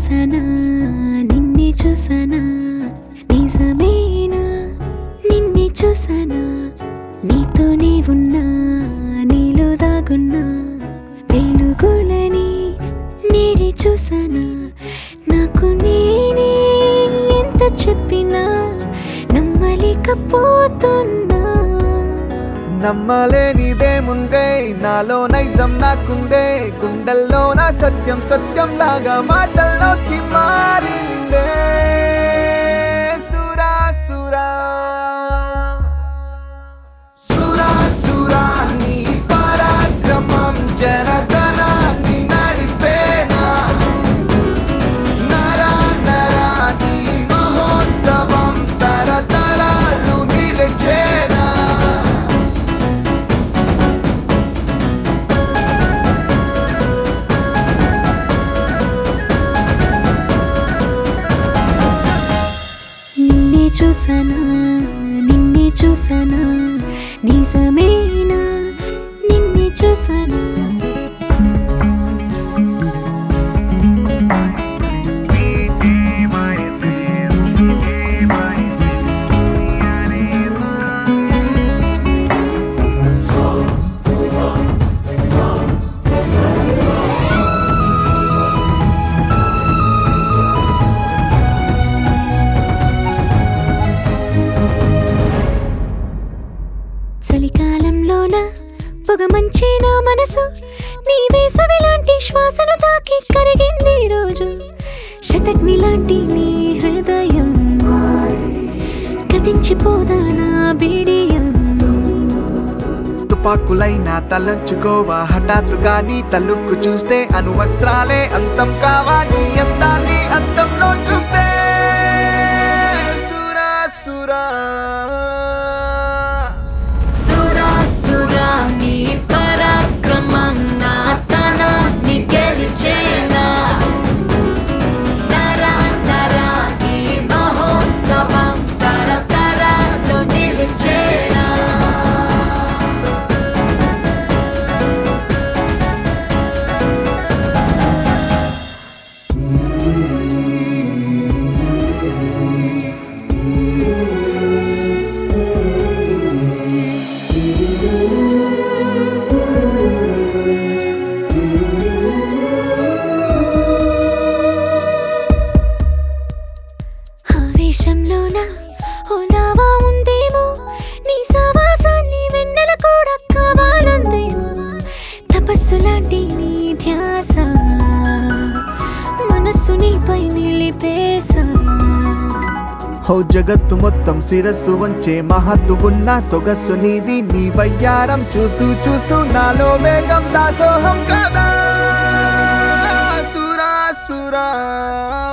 చూసానా నిన్నే చూసానా నిజమేనా నిన్నే చూసానా నీతోనే ఉన్నా నీలో దాగున్నా వెలుగులని నేడే చూసానా నాకు నేనే ఎంత చెప్పినా నమ్మలేకపోతున్నా నమ్మలేనిదేముందే నాలో నైజం నాకుందే గుండెల్లో నా సత్యం సత్యం లాగా మాటల్లోకి మారిందే సురా సురా సురా సురా నీ పరాక్రమం జనగణాన్ని నడిపేనా నరా నరా నీ మహోత్సవం తరతరాలు నిలిచేనా నిన్నే చూసానా నిన్నే చూసానా నిజమేనా నిన్నే చూసానా చలికాలంలోన పొగ మంచి నా మనసు నీ వేసవి లాంటి శ్వాసను తాకి కరిగింది ఈ రోజు శతగ్ని లాంటి నీ హృదయం కదించిపోదా నా బిడియం తుపాకులైనా తలంచుకోవా హఠాత్తుగా నీ తలుక్కు చూస్తే అనువస్త్రాలే అంతం కావా నీ అందాన్ని అంతంలో చూస్తే సురా సురా సురా సురా నీ పరాక్రమం నా తనాన్ని గెలిచేనా తరా తరా ఈ మహోత్సవం తరతరాలు నిలిచేనా ఆవేశంలోన ఓలావా ఉందేమో నీ సావాసాన్ని వెన్నెల కూడా కావాలందేమో తపస్సు లాంటి నీ ధ్యాస మనస్సు నీపై నిలిపేసా హో జగత్తు మొత్తం శిరస్సు వంచే మహత్తు ఉన్న సొగస్సు నీది నీ వయ్యారం చూస్తూ చూస్తూ నాలో వేగం దాసోహం కదా సురా సురా